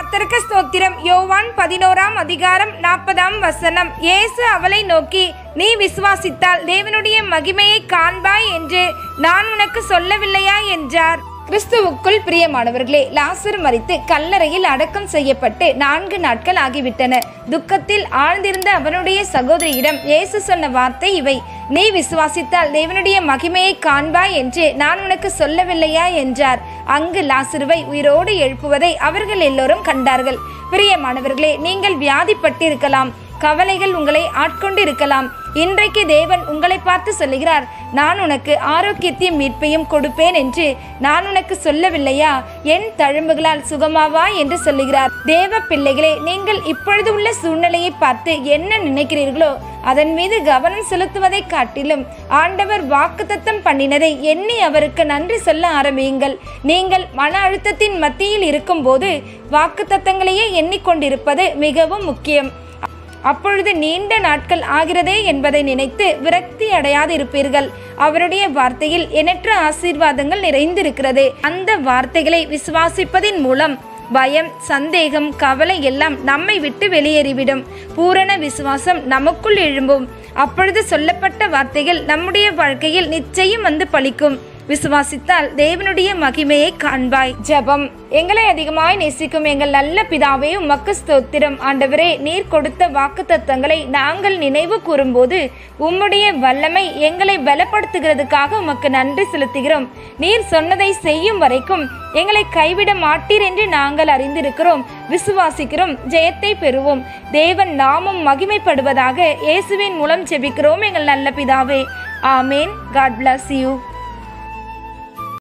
கர்த்தருக்கு ஸ்தோத்திரம் யோவான் பதினோராம் அதிகாரம் நாற்பதாம் வசனம் இயேசு அவளை நோக்கி நீ விசுவாசித்தால் தேவனுடைய மகிமையை காண்பாய் என்று நான் உனக்கு சொல்லவில்லையா என்றார் கிறிஸ்துவுக்குள் பிரியமானவர்களே லாசர் மரித்து கல்லறையில் அடக்கம் செய்யப்பட்டு நான்கு நாட்கள் ஆகிவிட்டன துக்கத்தில் ஆழ்ந்திருந்த அவனுடைய சகோதரியிடம் இயேசு சொன்ன வார்த்தை இவை நீ விசுவாசித்தால் தேவனுடைய மகிமையை காண்பாய் என்று நான் உனக்கு சொல்லவில்லையா என்றார் அங்கு லாசருவை உயிரோடு எழுப்புவதை அவர்கள் எல்லோரும் கண்டார்கள் பிரியமானவர்களே நீங்கள் வியாதிப்பட்டிருக்கலாம் கவலைகள் உங்களை ஆட்கொண்டு இருக்கலாம் இன்றைக்கு தேவன் உங்களை பார்த்து சொல்லுகிறார் நான் உனக்கு ஆரோக்கியத்தையும் மீட்பையும் கொடுப்பேன் என்று நான் உனக்கு சொல்லவில்லையா என் தழும்புகளால் சுகமாவா என்று சொல்லுகிறார் தேவ பிள்ளைகளே நீங்கள் இப்பொழுது உள்ள சூழ்நிலையை பார்த்து என்ன நினைக்கிறீர்களோ அதன் மீது கவனம் செலுத்துவதை காட்டிலும் ஆண்டவர் வாக்குத்தத்தம் பண்ணினதை எண்ணி அவருக்கு நன்றி சொல்ல ஆரம்பியுங்கள் நீங்கள் மன அழுத்தத்தின் மத்தியில் இருக்கும்போது வாக்குத்தத்தங்களையே எண்ணிக்கொண்டிருப்பது மிகவும் முக்கியம் அப்பொழுது நீண்ட நாட்கள் ஆகிறதே என்பதை நினைத்து விரக்தி அடையாது இருப்பீர்கள் அவருடைய வார்த்தையில் எண்ணற்ற ஆசீர்வாதங்கள் நிறைந்திருக்கிறது அந்த வார்த்தைகளை விசுவாசிப்பதின் மூலம் பயம் சந்தேகம் கவலை எல்லாம் நம்மை விட்டு வெளியேறிவிடும் பூரண விசுவாசம் நமக்குள் எழும்பும் அப்பொழுது சொல்லப்பட்ட வார்த்தைகள் நம்முடைய வாழ்க்கையில் நிச்சயம் வந்து பலிக்கும் விசுவாசித்தால் தேவனுடைய மகிமையை காண்பாய் ஜெபம் எங்களை அதிகமாய் நேசிக்கும் எங்கள் நல்ல பிதாவே உமக்கு ஸ்தோத்திரம் ஆண்டவரே நீர் கொடுத்த வாக்கு தத்தங்களை நாங்கள் நினைவு கூறும்போது உம்முடைய வல்லமை எங்களை பலப்படுத்துகிறதுக்காக உமக்கு நன்றி செலுத்துகிறோம் நீர் சொன்னதை செய்யும் வரைக்கும் எங்களை கைவிட மாட்டீர் என்று நாங்கள் அறிந்திருக்கிறோம் விசுவாசிக்கிறோம் ஜெயத்தை பெறுவோம் தேவன் நாமும் மகிமைப்படுவதாக இயேசுவின் மூலம் ஜெபிக்கிறோம் எங்கள் நல்ல பிதாவே ஆமேன் காட் bless யூ